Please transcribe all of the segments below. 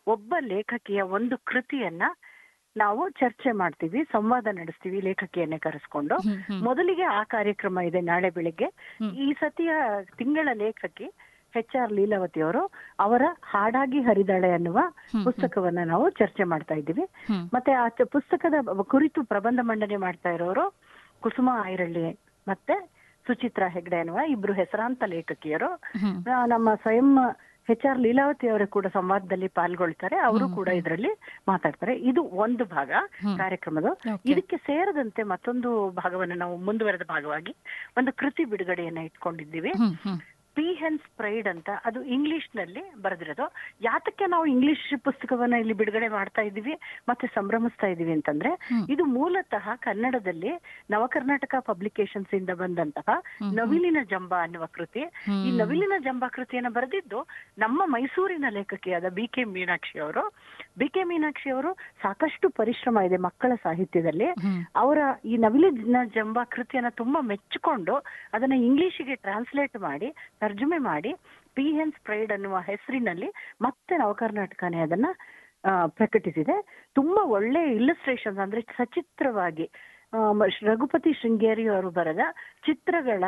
ಒಬ್ಬ ಲೇಖಕಿಯ ಒಂದು ಕೃತಿಯನ್ನ ನಾವು ಚರ್ಚೆ ಮಾಡ್ತೀವಿ ಸಂವಾದ ನಡೆಸ್ತೀವಿ ಲೇಖಕಿಯನ್ನೇ ಕರೆಸ್ಕೊಂಡು ಹ್ಮ್, ಹ್ಮ್. ಮೊದಲಿಗೆ ಆ ಕಾರ್ಯಕ್ರಮ ಇದೆ ನಾಳೆ ಬೆಳಿಗ್ಗೆ ಹ್ಮ್. ಈ ಸತಿಯ ತಿಂಗಳ ಲೇಖಕಿ ಎಚ್ ಆರ್ ಲೀಲಾವತಿ ಅವರು ಅವರ ಹಾಡಾಗಿ ಹರಿದಾಳೆ ಅನ್ನುವ ಹ್ಮ್. ಪುಸ್ತಕವನ್ನ ನಾವು ಚರ್ಚೆ ಮಾಡ್ತಾ ಇದ್ದೀವಿ ಹ್ಮ್. ಮತ್ತೆ ಆ ಚ- ಪುಸ್ತಕದ ಬ- ಕುರಿತು ಪ್ರಬಂಧ ಮಂಡನೆ ಮಾಡ್ತಾ ಇರೋರು ಕುಸುಮ ಐರಳ್ಳಿ ಮತ್ತೆ ಸುಚಿತ್ರಾ ಹೆಗ್ಡೆ ಅನ್ನುವ ಇಬ್ರು ಹೆಸರಾಂತ ಲೇಖಕಿಯರು ಹ್ಮ್. ಆ, ನಮ್ಮ ಸ್ವಯಂ ಎಚ್ ಆರ್ ಲೀಲಾವತಿ ಅವರು ಕೂಡ ಸಂವಾದದಲ್ಲಿ ಪಾಲ್ಗೊಳ್ತಾರೆ ಅವರು ಕೂಡ ಇದರಲ್ಲಿ ಮಾತಾಡ್ತಾರೆ ಇದು ಒಂದು ಭಾಗ ಹ್ಮ್. ಕಾರ್ಯಕ್ರಮದ Okay. ಇದಕ್ಕೆ ಸೇರದಂತೆ ಮತ್ತೊಂದು ಭಾಗವನ್ನು ನಾವು ಮುಂದುವರೆದ ಭಾಗವಾಗಿ ಒಂದು ಕೃತಿ ಬಿಡುಗಡೆಯನ್ನ ಇಟ್ಕೊಂಡಿದ್ದೀವಿ ಹ್ಮ್, ಹ್ಮ್. ಪೀಹೆನ್ಸ್ ಪ್ರೈಡ್ ಅಂತ ಅದು ಇಂಗ್ಲಿಷ್ ನಲ್ಲಿ ಬರೆದಿರೋದು ಯಾತಕ್ಕೆ ನಾವು ಇಂಗ್ಲಿಷ್ ಪುಸ್ತಕವನ್ನ ಇಲ್ಲಿ ಬಿಡುಗಡೆ ಮಾಡ್ತಾ ಇದ್ದೀವಿ ಮತ್ತೆ ಸಂಭ್ರಮಿಸ್ತಾ ಇದೀವಿ ಅಂತಂದ್ರೆ ಹ್ಮ್. ಇದು ಮೂಲತಃ ಕನ್ನಡದಲ್ಲಿ ನವಕರ್ನಾಟಕ ಪಬ್ಲಿಕೇಶನ್ಸ್ ಇಂದ ಬಂದಂತಹ ಹ್ಮ್. ನವಿಲಿನ ಜಂಬ ಅನ್ನುವ ಕೃತಿ ಈ ಹ್ಮ್. ನವಿಲಿನ ಜಂಬ ಕೃತಿಯನ್ನ ಬರೆದಿದ್ದು ನಮ್ಮ ಮೈಸೂರಿನ ಲೇಖಕಿಯಾದ ಬಿ ಕೆ ಮೀನಾಕ್ಷಿ ಅವರು ಬಿ ಕೆ ಮೀನಾಕ್ಷಿ ಅವರು ಸಾಕಷ್ಟು ಪರಿಶ್ರಮ ಇದೆ ಮಕ್ಕಳ ಸಾಹಿತ್ಯದಲ್ಲಿ ಹ್ಮ್. ಅವರ ಈ ನವಿಲಿನ ಜಂಬ ಕೃತಿಯನ್ನ ತುಂಬಾ ಮೆಚ್ಚಿಕೊಂಡು ಅದನ್ನ ಇಂಗ್ಲಿಷಿಗೆ ಟ್ರಾನ್ಸ್ಲೇಟ್ ಮಾಡಿ ತರ್ಜುಮೆ ಮಾಡಿ ಪೀಹೆನ್ಸ್ ಪ್ರೈಡ್ ಅನ್ನುವ ಹೆಸರಿನಲ್ಲಿ ಮತ್ತೆ ನವಕರ್ನಾಟಕನೇ ಅದನ್ನ ಆ, ಪ್ರಕಟಿಸಿದೆ ತುಂಬಾ ಒಳ್ಳೆ ಇಲ್ಲಸ್ಟ್ರೇಷನ್ ಅಂದ್ರೆ ಸಚಿತ್ರವಾಗಿ ಆ, ಮ- ರಘುಪತಿ ಶೃಂಗೇರಿ ಅವರು ಬರೆದ ಚಿತ್ರಗಳ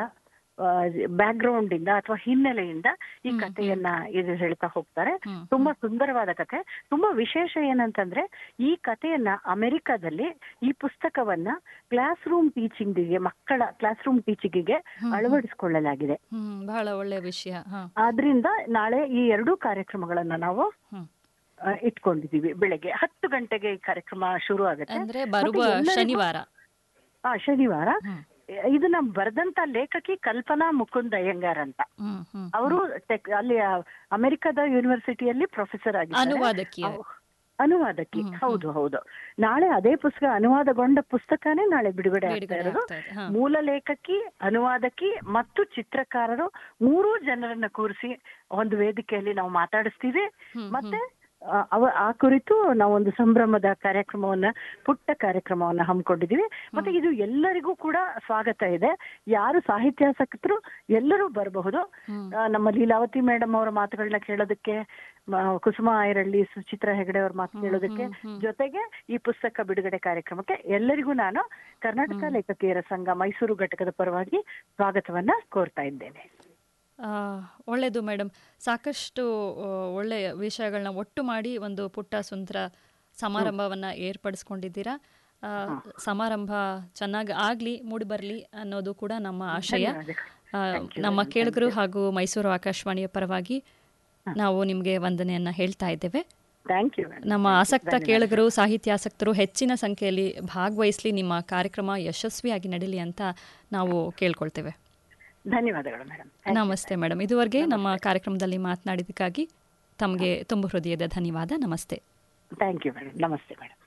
ಬ್ಯಾಕ್ ಗ್ರೌಂಡ್ ಇಂದ ಅಥವಾ ಹಿನ್ನೆಲೆಯಿಂದ ಈ ಹ್ಮ್, ಕಥೆಯನ್ನ ಇದು ಹೇಳ್ತಾ ಹೋಗ್ತಾರೆ ಹ್ಮ್. ತುಂಬಾ ಸುಂದರವಾದ ಕಥೆ ತುಂಬಾ ವಿಶೇಷ ಏನಂತಂದ್ರೆ ಈ ಕಥೆಯನ್ನ ಅಮೆರಿಕದಲ್ಲಿ ಈ ಪುಸ್ತಕವನ್ನ ಕ್ಲಾಸ್ ರೂಮ್ ಟೀಚಿಂಗಿಗೆ ಮಕ್ಕಳ ಕ್ಲಾಸ್ ರೂಮ್ ಟೀಚಿಂಗಿಗೆ ಹ್ಮ್. ಅಳವಡಿಸಿಕೊಳ್ಳಲಾಗಿದೆ ಹ್ಮ್. ಬಹಳ ಒಳ್ಳೆ ವಿಷಯ ಹಾ ಆದ್ರಿಂದ ನಾಳೆ ಈ ಎರಡೂ ಕಾರ್ಯಕ್ರಮಗಳನ್ನ ನಾವು ಹ್ಮ್. ಆ, ಇಟ್ಕೊಂಡಿದೀವಿ ಬೆಳಗ್ಗೆ ಹತ್ತು ಗಂಟೆಗೆ ಈ ಕಾರ್ಯಕ್ರಮ ಶುರು ಆಗುತ್ತೆ ಅಂದ್ರೆ ಬರುವ ಮತ್ತೆ ಎಲ್ಲರಿಗೂ- ಶನಿವಾರ ಆ, ಶನಿವಾರ ಹ್ಮ್. ಇದನ್ನ ಬರೆದಂತ ಲೇಖಕಿ ಕಲ್ಪನಾ ಮುಕುಂದ್ ಅಯ್ಯಂಗಾರ್ ಅಂತ ಹ್ಮ್, ಹ್ಮ್. ಅವರು ಟೆಕ್ ಅಲ್ಲಿ ಆ, ಅಮೆರಿಕದ ಯೂನಿವರ್ಸಿಟಿಯಲ್ಲಿ ಪ್ರೊಫೆಸರ್ ಆಗಿದ್ದಾರೆ ಅನುವಾದಕಿ ಅವ್- ಅನುವಾದಕಿ ಹ್ಮ್, ಹ್ಮ್. ಹೌದು ಹೌದು ನಾಳೆ ಅದೇ ಪುಸ್ತಕ ಅನುವಾದಗೊಂಡ ಪುಸ್ತಕನೇ ನಾಳೆ ಬಿಡುಗಡೆ ಆಗ್ತಾ ಬಿಡುಗಡೆ ಇರೋದು ಆಗ್ತಾ ಇದೆ ಹಾ ಮೂಲ ಲೇಖಕಿ ಅನುವಾದಕಿ ಮತ್ತು ಚಿತ್ರಕಾರರು ಮೂರೂ ಜನರನ್ನ ಕೂರಿಸಿ ಒಂದು ವೇದಿಕೆಯಲ್ಲಿ ನಾವು ಮಾತಾಡಿಸ್ತೀವಿ ಹ್ಮ್, ಮತ್ತೆ ಆ, ಅವ ಆ ಕುರಿತು ನಾವೊಂದು ಸಂಭ್ರಮದ ಕಾರ್ಯಕ್ರಮವನ್ನ ಪುಟ್ಟ ಕಾರ್ಯಕ್ರಮವನ್ನ ಹಮ್ಮಿಕೊಂಡಿದೀವಿ ಮತ್ತೆ ಇದು ಎಲ್ಲರಿಗೂ ಕೂಡ ಸ್ವಾಗತ ಇದೆ ಯಾರು ಸಾಹಿತ್ಯಾಸಕ್ತರು ಎಲ್ಲರೂ ಬರಬಹುದು ಹ್ಮ್. ಆ, ನಮ್ಮ ಲೀಲಾವತಿ ಮೇಡಮ್ ಅವರ ಮಾತುಗಳನ್ನ ಕೇಳೋದಕ್ಕೆ ಮ- ಕುಸುಮ ಐರಳ್ಳಿ ಸುಚಿತ್ರಾ ಹೆಗಡೆ ಅವ್ರ ಮಾತು ಕೇಳೋದಕ್ಕೆ ಹ್ಮ್, ಹ್ಮ್. ಜೊತೆಗೆ ಈ ಪುಸ್ತಕ ಬಿಡುಗಡೆ ಕಾರ್ಯಕ್ರಮಕ್ಕೆ ಎಲ್ಲರಿಗೂ ನಾನು ಕರ್ನಾಟಕ ಲೇಖಕಿಯರ ಸಂಘ ಮೈಸೂರು ಘಟಕದ ಪರವಾಗಿ ಸ್ವಾಗತವನ್ನ ಕೋರ್ತಾ ಇದ್ದೇನೆ ಆ, ಒಳ್ಳೆಯದು ಮೇಡಮ್ ಸಾಕಷ್ಟು ಆ, ಒಳ್ಳೆಯ ವಿಷಯಗಳನ್ನ ಒಟ್ಟು ಮಾಡಿ ಒಂದು ಪುಟ್ಟ ಸುಂದರ ಸಮಾರಂಭವನ್ನು ಏರ್ಪಡಿಸ್ಕೊಂಡಿದ್ದೀರಾ ಆ, ಸಮಾರಂಭ ಚೆನ್ನಾಗಿ ಆಗಲಿ ಮೂಡಿ ಬರಲಿ ಅನ್ನೋದು ಕೂಡ ನಮ್ಮ ಆಶಯ ಧನ್ಯವಾದಗಳು. ಆ, Thank you, ನಮ್ಮ madam. ಕೇಳುಗರು ಹಾಗೂ ಮೈಸೂರು ಆಕಾಶವಾಣಿಯ ಪರವಾಗಿ ನಾವು ನಿಮಗೆ ವಂದನೆಯನ್ನು ಹೇಳ್ತಾ ಇದ್ದೇವೆ ಥ್ಯಾಂಕ್ ಯು ನಮ್ಮ ಆಸಕ್ತ ಕೇಳುಗರು ಸಾಹಿತ್ಯಾಸಕ್ತರು ಹೆಚ್ಚಿನ ಸಂಖ್ಯೆಯಲ್ಲಿ ಭಾಗವಹಿಸಲಿ ನಿಮ್ಮ ಕಾರ್ಯಕ್ರಮ ಯಶಸ್ವಿಯಾಗಿ ನಡೀಲಿ ಅಂತ ನಾವು ಕೇಳ್ಕೊಳ್ತೇವೆ ಧನ್ಯವಾದಗಳು ಮೇಡಮ್ ನಮಸ್ತೆ ಮೇಡಮ್ ಇದುವರೆಗೆ ನಮ್ಮ ಕಾರ್ಯಕ್ರಮದಲ್ಲಿ ಮಾತನಾಡಿದ್ದಕ್ಕಾಗಿ ತಮಗೆ ತುಂಬ ಹೃದಯದ ಧನ್ಯವಾದ ನಮಸ್ತೆ ಥ್ಯಾಂಕ್ ಯು ಮೇಡಮ್ ನಮಸ್ತೆ ಮೇಡಮ್